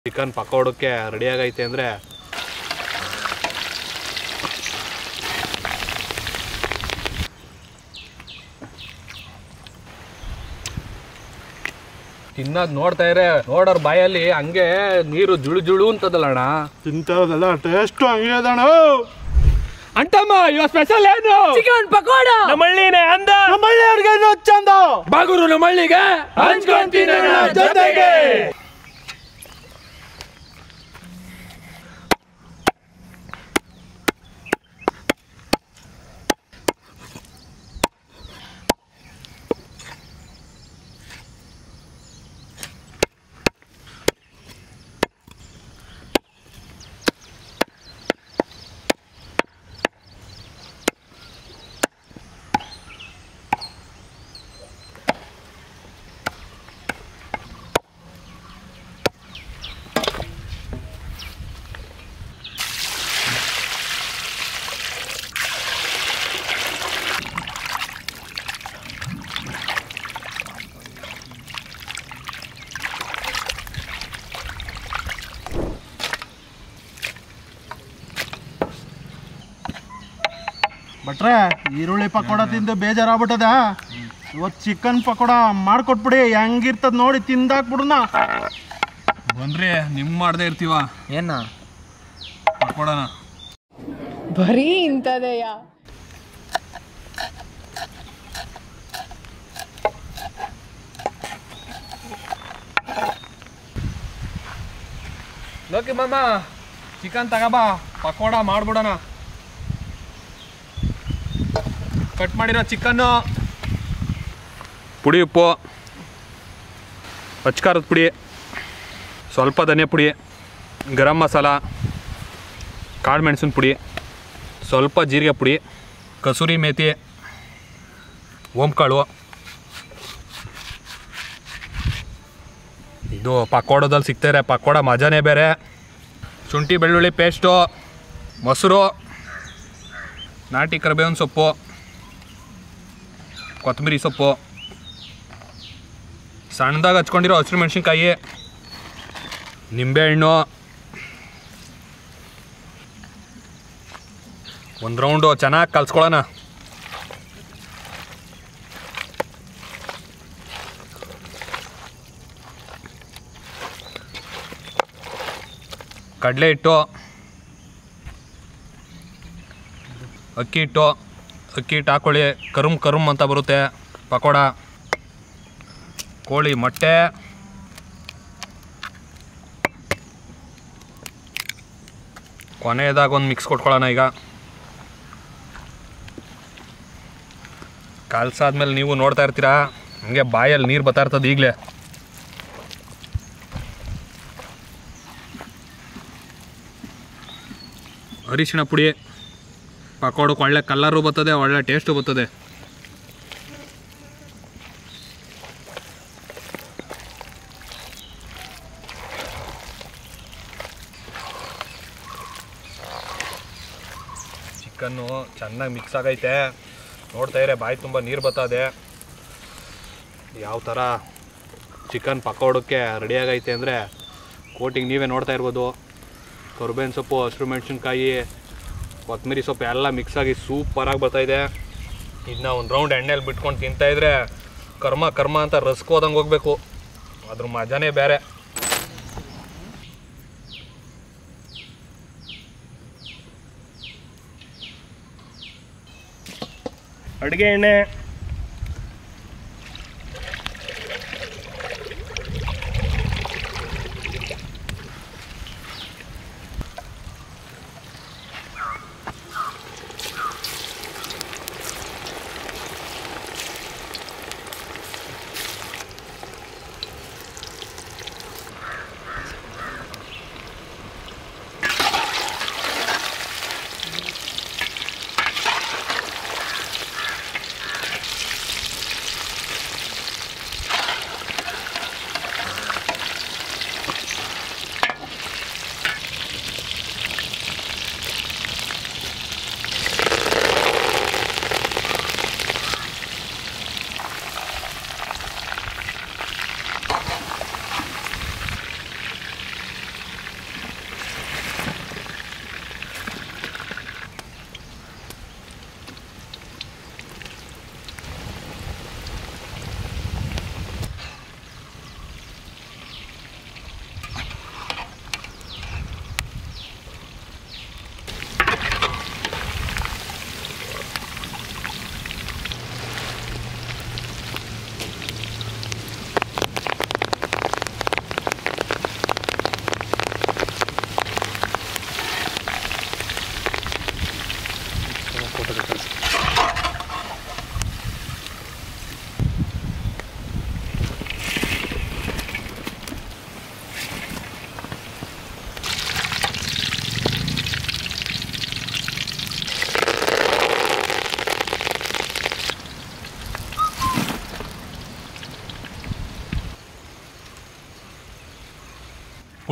chicken ಪಕೋಡಕ್ಕೆ ready ಆಗೈತೆ ಅಂದರೆ ತಿನ್ನೋದ್ ನೋಡ್ತಾ ಇದ್ರೆ ನೋಡೋರ್ ಬಾಯಲ್ಲಿ ಹಂಗೆ ನೀರು ಜುಳು ಜುಳು ಅಂತದಲ್ಲ ಅಣ್ಣ ತಿಂತದಲ್ಲ ಟೇಸ್ಟು ಹಂಗೆ ಅದಣ್ಣ ಅಂಟಮ್ಮ ಇವ ಸ್ಪೆಷಲ್ ಏನು ಚಿಕನ್ ಪಕೋಡ ನಮ್ಮಳ್ಳಿನೇ ಅಂದ ನಮ್ಮಳ್ಳಿ ಅಡ್ಗೆ ಚಂದ ಬಾಗುರು ನಮ್ಮಳ್ಳಿಗೆ ಹಂಚ್ಕೊಂತೀನಿ ಅಣ್ಣ ಜೊತೆಗೆ ಭಟ್ರೆ ಈರುಳ್ಳಿ ಪಕೋಡ ತಿಂದು ಬೇಜಾರಾಗ್ಬಿಟ್ಟದ ಇವತ್ತು ಚಿಕನ್ ಪಕೋಡ ಮಾಡ್ಕೊಟ್ಬಿಡಿ ಹೆಂಗಿರ್ತದ ನೋಡಿ ತಿಂದಾಕ್ಬಿಡುನ ಬಂದ್ರಿ ನಿಮ್ ಮಾಡ್ದೆ ಇರ್ತೀವ ಏನ ಪಕೋಡನ ಬರೀ ಇಂಥದೆಯ ಲೋಕಿ ಮಾಮ ಚಿಕನ್ ತಗೋಬಾ ಪಕೋಡ ಮಾಡ್ಬಿಡೋಣ ಕಟ್ ಮಾಡಿರೋ ಚಿಕನ್ನು ಪುಡಿ ಉಪ್ಪು ಅಚ್ಕಾರದ ಪುಡಿ ಸ್ವಲ್ಪ ಧನಿಯಾ ಪುಡಿ ಗರಂ ಮಸಾಲ ಕಾಳು ಮೆಣಸಿನ ಪುಡಿ ಸ್ವಲ್ಪ ಜೀರಿಗೆ ಪುಡಿ ಕಸೂರಿ ಮೇಥಿ ಓಂಕಾಳು ಇದು ಪಕೋಡದಲ್ಲಿ ಸಿಗ್ತಾರೆ ಪಕೋಡ ಮಜಾನೇ ಬೇರೆ ಶುಂಠಿ ಬೆಳ್ಳುಳ್ಳಿ ಪೇಸ್ಟು ಮೊಸರು ನಾಟಿ ಕರಿಬೇವಿನ ಸೊಪ್ಪು ಕೊತ್ತಂಬರಿ ಸೊಪ್ಪು ಸಣ್ಣದಾಗಿ ಹಚ್ಕೊಂಡಿರೋ ಹಸಿರು ಮೆಣಸಿನ್ಕಾಯಿ ನಿಂಬೆಹಣ್ಣು ಒಂದು ರೌಂಡು ಚೆನ್ನಾಗಿ ಕಲ್ಸ್ಕೊಳ್ಳೋಣ ಕಡಲೆ ಹಿಟ್ಟು ಅಕ್ಕಿ ಹಿಟ್ಟು ಅಕ್ಕಿ ಹಿಟ್ಟು ಹಾಕೊಳ್ಳಿ ಕರುಮ್ ಕರುಮ್ ಅಂತ ಬರುತ್ತೆ ಪಕೋಡ ಕೋಳಿ ಮೊಟ್ಟೆ ಕೊನೆಯದಾಗ ಒಂದು ಮಿಕ್ಸ್ ಕೊಟ್ಕೊಳ್ಳೋಣ ಈಗ ಕಾಲ್ಸಾದ್ಮೇಲೆ ನೀವು ನೋಡ್ತಾ ಇರ್ತೀರಾ ಹಂಗೆ ಬಾಯಲ್ಲಿ ನೀರು ಬರ್ತಾ ಇರ್ತದೆ ಈಗಲೇ ಅರಿಶಿಣ ಪುಡಿ ಪಕೋಡಕ್ಕೆ ಒಳ್ಳೆ ಕಲ್ಲರು ಬರ್ತದೆ ಒಳ್ಳೆ ಟೇಸ್ಟು ಬರ್ತದೆ ಚಿಕನ್ನು ಚೆನ್ನಾಗಿ ಮಿಕ್ಸ್ ಆಗೈತೆ ನೋಡ್ತಾ ಇದ್ರೆ ಬಾಯಿ ತುಂಬ ನೀರು ಬರ್ತದೆ ಯಾವ ಥರ ಚಿಕನ್ ಪಕೋಡಕ್ಕೆ ರೆಡಿ ಆಗೈತೆ ಅಂದರೆ ಕೋಟಿಂಗ್ ನೀವೇ ನೋಡ್ತಾ ಇರ್ಬೋದು ಕರ್ಬೇವಿನ ಸೊಪ್ಪು ಹಸಿರು ಮೆಣಸಿನ್ಕಾಯಿ ಕೊತ್ತಂಬರಿ ಸೊಪ್ಪು ಎಲ್ಲ ಮಿಕ್ಸ್ ಆಗಿ ಸೂಪರಾಗಿ ಬರ್ತಾಯಿದೆ ಇದನ್ನ ಒಂದು ರೌಂಡ್ ಎಣ್ಣೆಲಿ ಬಿಟ್ಕೊಂಡು ತಿಂತಾಯಿದ್ರೆ ಕರ್ಮ ಕರ್ಮ ಅಂತ ರಸ್ಕೋದಂಗೆ ಹೋಗ್ಬೇಕು ಅದ್ರ ಮಜಾನೇ ಬೇರೆ ಅಡುಗೆ ಎಣ್ಣೆ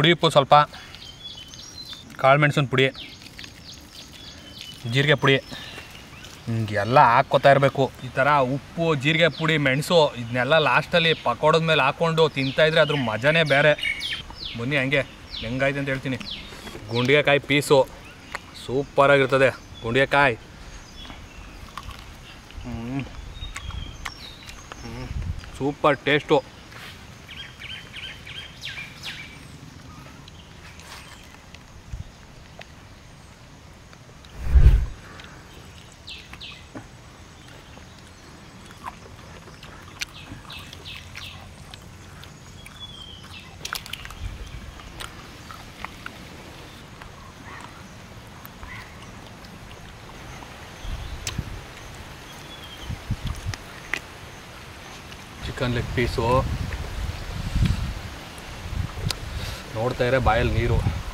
ಹುಳಿ ಉಪ್ಪು ಸ್ವಲ್ಪ ಕಾಳು ಮೆಣಸಿನ ಪುಡಿ ಜೀರಿಗೆ ಪುಡಿ ಹಿಂಗೆಲ್ಲ ಹಾಕ್ಕೋತಾ ಇರಬೇಕು ಈ ಥರ ಉಪ್ಪು ಜೀರಿಗೆ ಪುಡಿ ಮೆಣಸು ಇದನ್ನೆಲ್ಲ ಲಾಸ್ಟಲ್ಲಿ ಪಕೋಡದ ಮೇಲೆ ಹಾಕ್ಕೊಂಡು ತಿಂತಾಯಿದ್ರೆ ಅದ್ರ ಮಜಾನೇ ಬೇರೆ ಬನ್ನಿ ಹಂಗೆ ಹೆಂಗಾಯ್ತು ಅಂತ ಹೇಳ್ತೀನಿ ಗುಂಡಿಗೆಕಾಯಿ ಪೀಸು ಸೂಪರಾಗಿರ್ತದೆ ಗುಂಡಿಗೆಕಾಯಿ super taste chicken leg piece ನೋಡ್ತಾ ಇದ್ರೆ ಬಾಯಲ್ಲಿ ನೀರು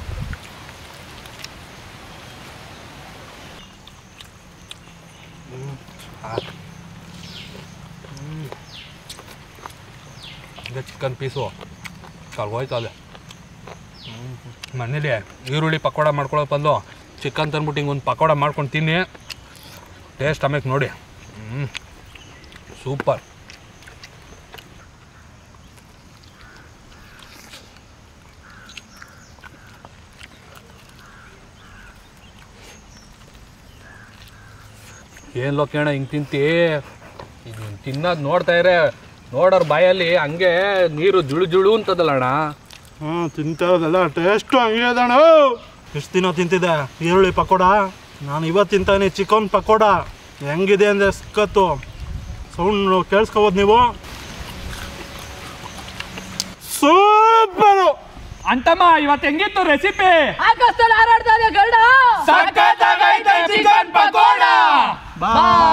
ಇದೆ ಚಿಕನ್ ಪೀಸು ಕಲ್ಗೋಯ್ತು ಅಲ್ಲೇ ಮನೇಲಿ ಈರುಳ್ಳಿ ಪಕೋಡ ಮಾಡ್ಕೊಳ್ಳೋ ಬಂದು ಚಿಕನ್ ತಂದ್ಬಿಟ್ಟು ಹಿಂಗೆ ಒಂದು ಪಕೋಡ ಮಾಡ್ಕೊಂಡು ತಿನ್ನಿ ಟೇಸ್ಟ್ ಆಮೇಲೆ ನೋಡಿ ಹ್ಞೂ ಸೂಪರ್ ಏನು ಲೋಕೇಣ ಹಿಂಗೆ ತಿಂತಿ ಇದು ತಿನ್ನೋದು ನೋಡ್ತಾ ಇದ್ರೆ ನೋಡೋರ್ ಬಾಯಲ್ಲಿ ಹಂಗೆ ನೀರು ಜುಳು ಜುಳು ಅಂತದಲ್ಲ ಅಣ್ಣ ಹ್ಞೂ ತಿಂತಾರದಲ್ಲ ಟೇಸ್ಟು ಹಂಗೆ ಅದಣ್ಣ ಎಷ್ಟು ದಿನ ತಿಂತಿದ್ದೆ ಈರುಳ್ಳಿ ಪಕೋಡ ನಾನು ಇವತ್ತು ತಿಂತಾನೆ ಚಿಕನ್ ಪಕೋಡ ಹೆಂಗಿದೆ ಅಂದರೆ ಸಿಕ್ಕತ್ತು ಸೌಂಡ್ ಕೇಳಿಸ್ಕೋಬೋದು ನೀವು ಸೂಪರು ಅಂತಮ್ಮ ಇವತ್ತು ಹೆಂಗಿತ್ತು ರೆಸಿಪಿ ಆಕಾಶದಲ್ಲಿ ಹಾರಾಡ್ತಾ ಇದೆ ಗರುಡ ಸಖತ್ತಾಗೈತೆ ಚಿಕನ್ ಪಕೋಡ ಬಾಯ್